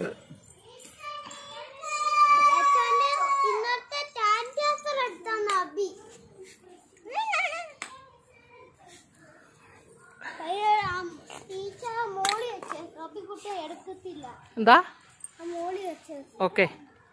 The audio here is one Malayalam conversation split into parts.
അച്ഛന്റെ ഇന്നത്തെ ടാൻറ്റാസർ എടുത്താന്ന് അബി ടീച്ചർ മോളി വെച്ച് അബിക്കുട്ടി എടുക്കത്തില്ല എന്താ ആ മോളി വെച്ച് ഓക്കെ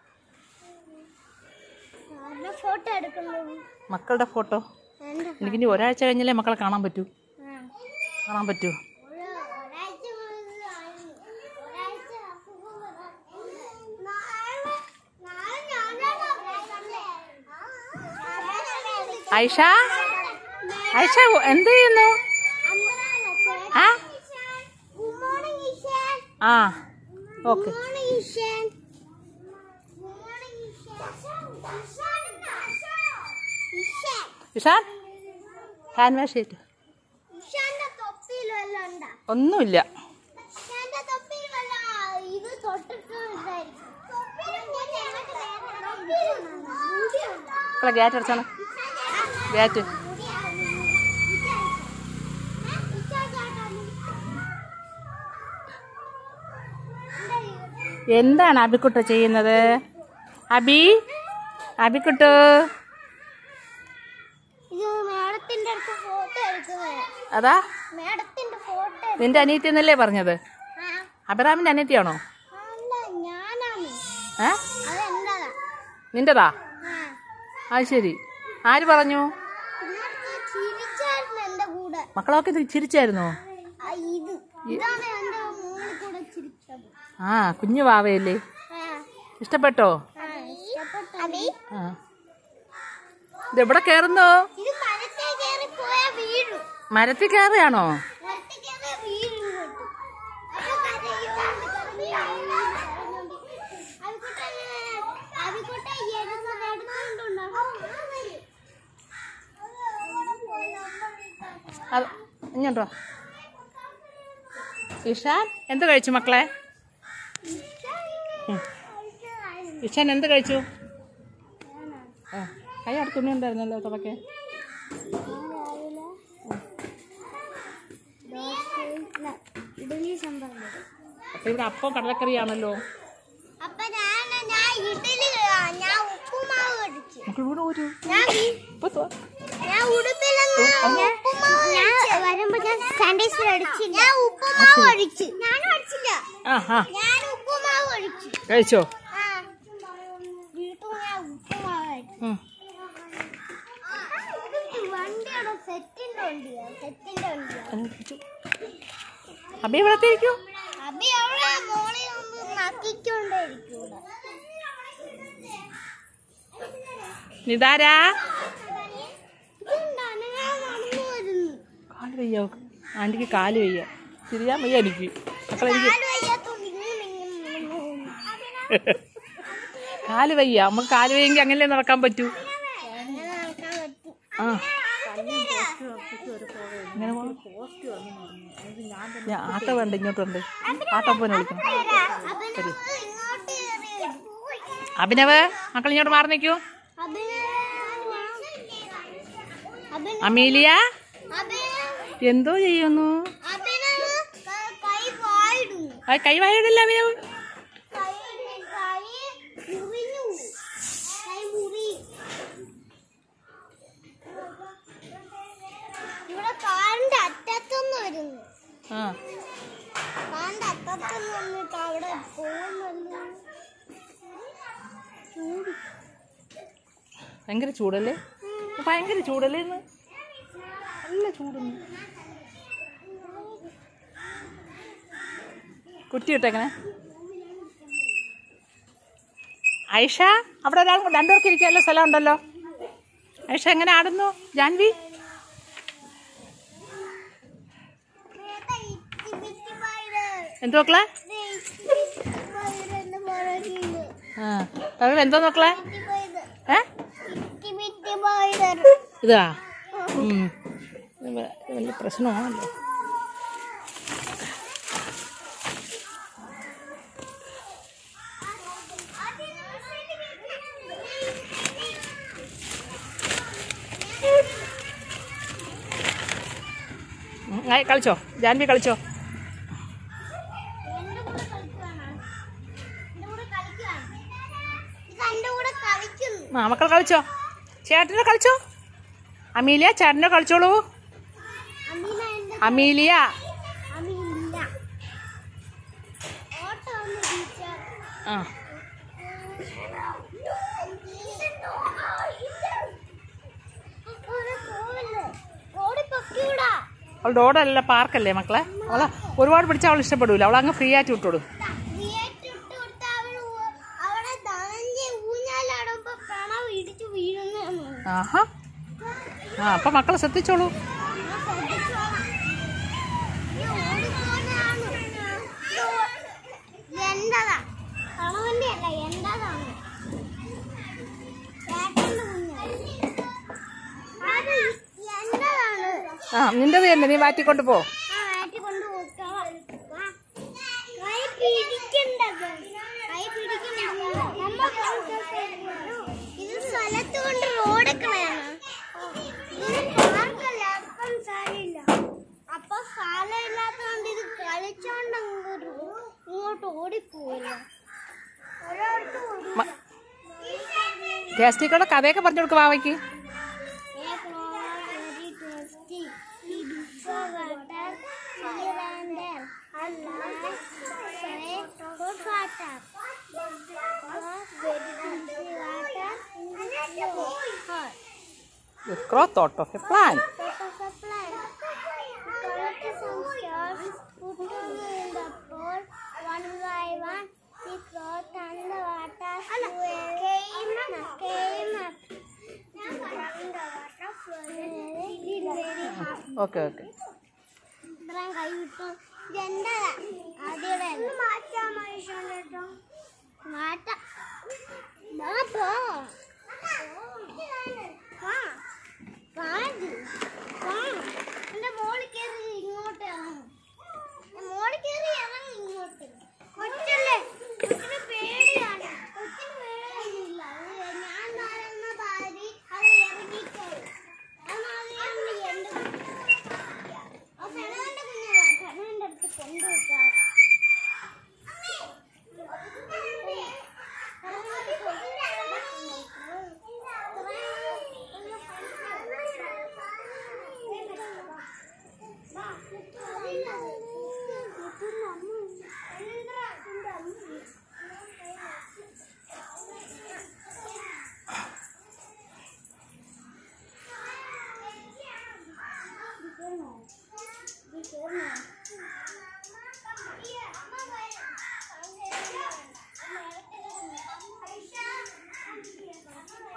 ആരുടെ ഫോട്ടോ എടുക്കുന്നത് മക്കളുടെ ഫോട്ടോ എന്റെ എനിക്കിനി ഒരാഴ്ച കഴിഞ്ഞാലേ മക്കളെ കാണാൻ പറ്റൂ ആ. കാണാൻ പറ്റൂ ഒരു- ഒരാഴ്ച മുതൽ ആയിരുന്നു. ഒരാഴ്ച അസുഖം വരാൻ. നാളെ നാളെ ഞാനാണ് അസുഖമല്ലേ? ആ. ഐഷ ഐഷ എന്ത് ചെയ്യുന്നു ആ Good morning, Ishan. ആ okay Good morning, Ishan. Good morning, Ishan. Ishan. Ishan hand wash ചെയ്തു ഇഷാന്റെ തൊപ്പിയിൽ വല്ലതും ഉണ്ടാ? ഒന്നുമില്ല ഇഷാന്റെ തൊപ്പിയിൽ വല്ല ഇത് തൊട്ടിട്ട് ഇതായിരിക്കും. മുടിയുണ്ടോ? മക്കളെ ഗേറ്റ് അടച്ചാണ് ഗേറ്റ് എന്താണ് അബിക്കുട്ട ചെയ്യുന്നത് അബി അബിക്കുട്ടു ഇത് മേഡത്തിന്റെ അടുത്ത് ഫോട്ടോ എടുക്കുന്നത് അതാ മേഡത്തിന്റെ ഫോട്ടോ നിന്റെ അനിയത്തി എന്നല്ലേ പറഞ്ഞത് അബിറാമിന്റെ അനിയത്തിയാണോ അല്ല ഞാനാണ് ഏ അതെന്താ നിന്റെതാ ആ അത് ശരി ആര് പറഞ്ഞു ഇന്നത്തെ ചിരിച്ചായിരുന്നു എന്റെ കൂടെ മക്കളൊക്കെ ഇത് ചിരിച്ചായിരുന്നോ ആ, ഇത് ഇതാണ് എന്റെ മോളിൽ കൂടെ ചിരിച്ചത് ആ കുഞ്ഞു വാവയല്ലേ ആ. ഇഷ്ടപ്പെട്ടോ ആ, ഇഷ്ടപ്പെട്ടു. അബി, ആ ഇതെവിടെ കയറുന്നു ഇത് മരത്തെ കയറി പോയാ വീഴും മരത്തിൽ കയറുകയാണോ മരത്തെ കയറി വീഴും ഇങ്ങോട്ട്. അപ്പൊ കരയും. അബിക്കുട്ടൻ, അബിക്കുട്ടൻ എടുത്ത് എടുത്തോണ്ടുണ്ടോ? അത് ഇങ്ങോട്ടോ ഇഷാൻ എന്ത് കഴിച്ചു മക്കളെ ഉം. ഇഷാൻ എന്ത് കഴിച്ചു ആ കൈ അവിടെ തുണി ഉണ്ടായിരുന്നല്ലോ തുടക്കെ ഇഡലി സംഭവം അപ്പൊ ഇവിടെ അപ്പം കടലക്കറിയാണല്ലോ അപ്പൊ ഞാൻ ഞാൻ ഇഡലി ഞാൻ ഉപ്പുമാവ് കഴിച്ചു മക്കൾ ഇവിടെ ഒരു ഞാൻ വീ- ഇപ്പൊ തോ- ഞാൻ ഉടുപ്പിലൊന്ന് ഞാൻ വരുമ്പോ ഞാൻ സാനിറ്റൈസർ അടിച്ചില്ല ഞാൻ ഉപ്പുമാവ് കഴിച്ചു ഞാനും അടിച്ചില്ല ആ ആ ഞാൻ ഉപ്പുമാവ് കഴിച്ചു കഴിച്ചോ ആ വീട്ടിൽ ഞാൻ ഉപ്പുമാവ് കഴിച്ചു ഉം. ഇത് വണ്ടിയാണോ സെറ്റിന്റെ വണ്ടിയാ സെറ്റിന്റെ വണ്ടിയാ അത് കഴിച്ചു. അബി ഇവിടെ ഇരിക്കൂ അബി അവിടെ മോളെ ഒന്ന് നക്കിക്കൊണ്ടേയിരിക്കൂടെ നിതാരാ ഇതെന്താണ് ഞാൻ നടന്നു വരുന്നു കാല് വയ്യ അവൾക്ക്. ആൻറ്റിക്ക് കാല് വയ്യ തിരിയാൻ വയ്യ എനിക്ക് മക്കളെനിക്ക് കാല് വയ്യാത്തോണ്ട് ഇങ്ങനെ ഇങ്ങനെ നടന്നു. കാല് വയ്യ നമുക്ക് കാല് വയ്യെങ്കിൽ അങ്ങനെ നടക്കാൻ പറ്റൂ അങ്ങനെ നടക്കാൻ പറ്റും ആ ഇങ്ങനെ പോണം. ഞാൻ ആട്ടോ വേണ്ട ഇങ്ങോട്ടുണ്ട് ആട്ടോ പോലെ വിളിക്കണം അഭിനവ് ഇങ്ങോട്ട് കയറി അഭിനവ് മക്കൾ ഇങ്ങോട്ട് മാറി നിൽക്കൂ അഭിനവ് അമീലിയ അഭിനവ് എന്തോ ചെയ്യുന്നു അഭിനവ് ക- കൈ വായിടുന്നു ആ കൈ വായിടില്ല അഭിനവ് കൈ കൈ മുറിഞ്ഞു കൈ മുറി ഇവിടെ കാറിന്റെ അറ്റത്തുനിന്ന് വരുന്നു ആ കാറിന്റെ അറ്റത്തുനിന്ന് വന്നിട്ട് അവിടെ പോകുന്നല്ലോ ചൂട് ഭയങ്കര ചൂടല്ലേ ഭയങ്കര ചൂടല്ലേ ഇന്ന് നല്ല ചൂടുന്നു കുറ്റി ഇട്ടേക്കണേ ഐഷ അവിടെ ഒരാൾ രണ്ടുപേർക്ക് ഇരിക്കാനുള്ള സ്ഥലം ഉണ്ടല്ലോ ഐഷ എങ്ങനെ ആടുന്നു ജാൻവി ഏട്ടാ, ഇത്തി പിത്തി പൈഡർ. എന്തോ മക്കളെ ദേ, ഇത്തി പിത്തി പൈഡർ എന്ന് പറയുന്നത്. ആ തങ്ങൾ എന്തോ മക്കളെ പിത്തി പൈഡർ. ഏ ഇത്തി പിത്തി പൈഡർ. ഇതാ ഉം. ഇത് വ- ഇത് വലിയ പ്രശ്നമാണല്ലോ ഉം, ആയി കളിച്ചോ ജാൻവി കളിച്ചോ എന്റെ കൂടെ കളിക്കുവാണോ? തന്റെ കൂടെ കളിക്കുന്നു ആ മക്കൾ കളിച്ചോ ചേട്ടനെ കളിച്ചോ അമീലിയ ചേട്ടനെ കളിച്ചോളൂ അമീന എന്റെ അമീലിയ അമീനില്ല ഓട്ടോ ഒന്ന് ടീച്ചർ ആ റോഡ് പൊക്കിവിടാ അവൾ റോഡല്ല പാർക്കല്ലേ മക്കളെ അവളെ ഒരുപാട് പിടിച്ചാൽ അവൾ ഇഷ്ടപ്പെടൂല അവൾ അങ്ങ് ഫ്രീ ആയിട്ട് വിട്ടോളൂ തിയേറ്റർ ഇട്ട് കൊടുത്ത അവൾ ഊ- അവിടെ ധനഞ്ജയ ഊഞ്ഞാലാടുമ്പോ പ്രണവ് ഇടിച്ചു വീഴുന്നു ആഹാ ആ അപ്പം മക്കളെ ശ്രദ്ധിച്ചോളൂ എന്റതാ പ്രണവന്റെ അല്ല എന്റതാണ് ചേട്ടന്റെ കുഞ്ഞാണ് അത് എന്റതാണ് ആ നിൻ്റെത് തന്നെ നീ മാറ്റിക്കൊണ്ട് പോ ആ മാറ്റി കൊണ്ട് പോക്കാം കൈ പിടിക്കണ്ടത് കൈ പിടിക്കണ്ടത് നമ്മ ഇത് സ്ഥലത്ത് കൊണ്ട് റോഡൊക്കെ വേണം ഇത് പാർക്കല്ല അപ്പം സ്ഥലമില്ല അപ്പൊ സ്ഥലമില്ലാത്തതുകൊണ്ട് ഇത് കളിച്ചോണ്ട് അങ്ങ് ഇങ്ങോട്ട് ഓടിപ്പോയില്ല ഒരാൾക്ക് ഒരു മ- ടേസ്റ്റിക്കുള്ള കഥയൊക്കെ പറഞ്ഞു കൊടുക്കുക വാവയ്ക്ക് Egg roll very tasty. We do for water here and there. Allah say good water. Was very tasty water in the flow. Hot. growth out of a plant. Top of a plant. Collect some stars, put them in the bowl one by one. The cloth and the water came up, came up. Now the water flowing very hot. Okay okay ഇത്രയും കൈ വിട്ടു ഇതെന്റെതാ ആദ്യയുടെ മാറ്റാൻ മനുഷ്യട്ടോ മാറ്റാം വാ, പോ. വാ. വാ ഇത്. വാ. എന്റെ മോളിൽ കയറി ഇങ്ങോട്ട് ഇറങ്ങും മോളിൽ കയറി ഇറങ്ങും ഇങ്ങോട്ട് കൊച്ചല്ലേ കൊച്ചിന് പേടിയാണ് കൊച്ചിന് പേടിയൊന്നുമില്ല അത് ഞാൻ പറയുന്ന ഭാര്യ അത് ഇറങ്ങിക്കോളും അതാണ് എന്റെ ആ ഫെനോന്റെ കുഞ്ഞാണ് ഫെനോന്റെ അടുത്ത് കൊണ്ടുവെക്കാം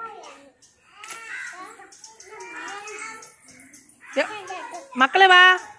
മക്കളെ വാ